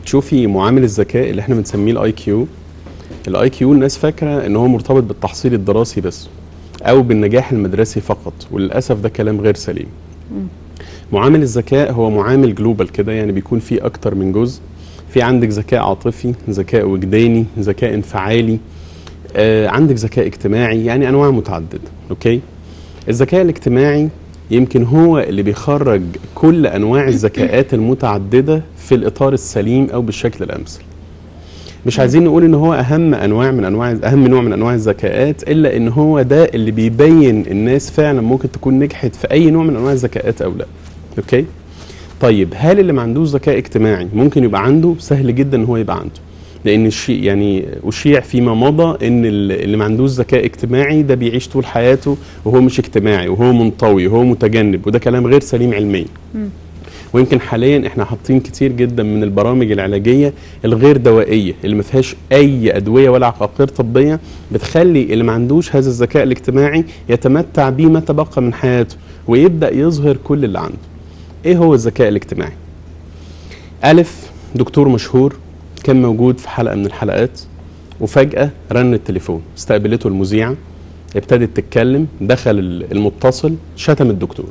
تشوفي معامل الذكاء اللي احنا بنسميه الاي كيو الاي كيو الناس فاكره ان هو مرتبط بالتحصيل الدراسي بس او بالنجاح المدرسي فقط وللاسف ده كلام غير سليم معامل الذكاء هو معامل جلوبال كده يعني بيكون فيه اكتر من جزء في عندك ذكاء عاطفي ذكاء وجداني ذكاء انفعالي آه عندك ذكاء اجتماعي يعني انواع متعدده اوكي الذكاء الاجتماعي يمكن هو اللي بيخرج كل انواع الذكاءات المتعدده في الاطار السليم او بالشكل الامثل مش عايزين نقول ان هو اهم انواع من انواع اهم نوع من انواع الذكاءات الا ان هو ده اللي بيبين الناس فعلا ممكن تكون نجحت في اي نوع من انواع الذكاءات او لا اوكي طيب هل اللي ما عندوش ذكاء اجتماعي ممكن يبقى عنده سهل جدا ان هو يبقى عنده لان الشيء يعني اشيع فيما مضى ان اللي ما عندوش ذكاء اجتماعي ده بيعيش طول حياته وهو مش اجتماعي وهو منطوي وهو متجنب وده كلام غير سليم علميا ويمكن حاليا احنا حاطين كتير جدا من البرامج العلاجيه الغير دوائيه اللي ما فيهاش اي ادويه ولا عقاقير طبيه بتخلي اللي ما عندوش هذا الذكاء الاجتماعي يتمتع بيه ما تبقى من حياته ويبدا يظهر كل اللي عنده. ايه هو الذكاء الاجتماعي؟ الف دكتور مشهور كان موجود في حلقه من الحلقات وفجاه رن التليفون استقبلته المذيعه ابتدت تتكلم دخل المتصل شتم الدكتور.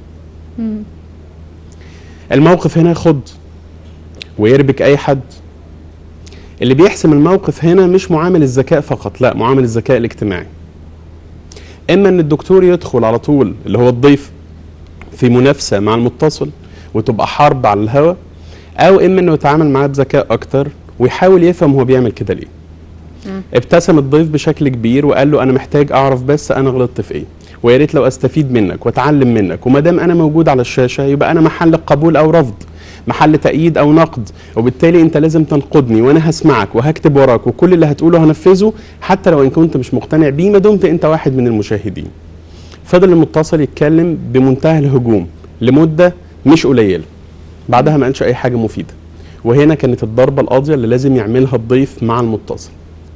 الموقف هنا يخض ويربك اي حد اللي بيحسم الموقف هنا مش معامل الذكاء فقط لا معامل الذكاء الاجتماعي اما ان الدكتور يدخل على طول اللي هو الضيف في منافسه مع المتصل وتبقى حرب على الهوا او اما انه يتعامل معاه بذكاء اكتر ويحاول يفهم هو بيعمل كده ليه ابتسم الضيف بشكل كبير وقال له انا محتاج اعرف بس انا غلطت في ايه ويا ريت لو استفيد منك واتعلم منك وما دام انا موجود على الشاشه يبقى انا محل قبول او رفض محل تأييد او نقد وبالتالي انت لازم تنقدني وانا هسمعك وهكتب وراك وكل اللي هتقوله هنفذه حتى لو ان كنت مش مقتنع بيه ما دمت انت واحد من المشاهدين فضل المتصل يتكلم بمنتهى الهجوم لمده مش قليله بعدها ما قالش اي حاجه مفيده وهنا كانت الضربه القاضيه اللي لازم يعملها الضيف مع المتصل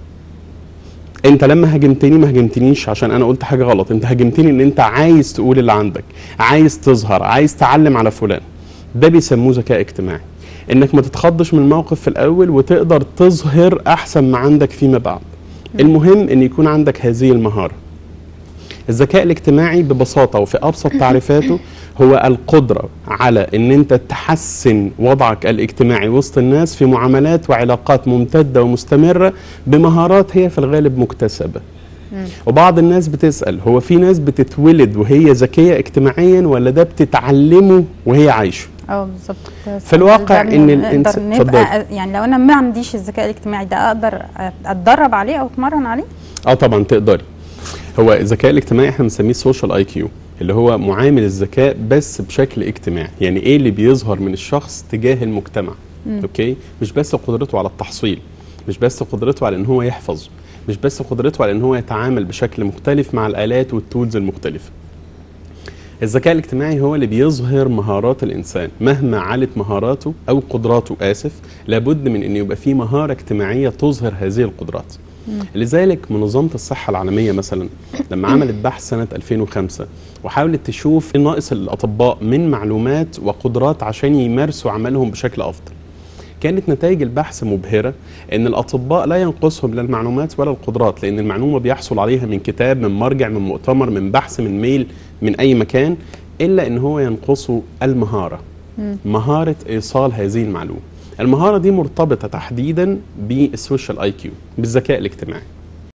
انت لما هاجمتني ما هاجمتنيش عشان انا قلت حاجه غلط انت هاجمتني ان انت عايز تقول اللي عندك عايز تظهر عايز تعلم على فلان ده بيسموه ذكاء اجتماعي انك ما تتخضش من الموقف في الاول وتقدر تظهر احسن ما عندك فيما بعد المهم ان يكون عندك هذه المهاره الذكاء الاجتماعي ببساطه وفي ابسط تعريفاته هو القدره على ان انت تحسن وضعك الاجتماعي وسط الناس في معاملات وعلاقات ممتده ومستمره بمهارات هي في الغالب مكتسبه وبعض الناس بتسال هو في ناس بتتولد وهي ذكيه اجتماعيا ولا ده بتتعلمه وهي عايشه اه بالظبط في الواقع نقدر ان نقدر الانسان نبقى يعني لو انا ما عنديش الذكاء الاجتماعي ده اقدر اتدرب عليه او اتمرن عليه اه طبعا تقدري هو الذكاء الاجتماعي احنا بنسميه سوشيال اي كيو اللي هو معامل الذكاء بس بشكل اجتماعي يعني ايه اللي بيظهر من الشخص تجاه المجتمع مم. اوكي مش بس قدرته على التحصيل مش بس قدرته على ان هو يحفظ مش بس قدرته على ان هو يتعامل بشكل مختلف مع الالات والتولز المختلفه الذكاء الاجتماعي هو اللي بيظهر مهارات الانسان مهما علت مهاراته او قدراته اسف لابد من ان يبقى في مهاره اجتماعيه تظهر هذه القدرات لذلك منظمه الصحه العالميه مثلا لما عملت بحث سنه 2005 وحاولت تشوف ناقص الاطباء من معلومات وقدرات عشان يمارسوا عملهم بشكل افضل كانت نتائج البحث مبهره ان الاطباء لا ينقصهم لا المعلومات ولا القدرات لان المعلومه بيحصل عليها من كتاب من مرجع من مؤتمر من بحث من ميل من اي مكان الا ان هو ينقصه المهاره مم. مهاره ايصال هذه المعلومه المهاره دي مرتبطه تحديدا بالسوشيال اي كيو بالذكاء الاجتماعي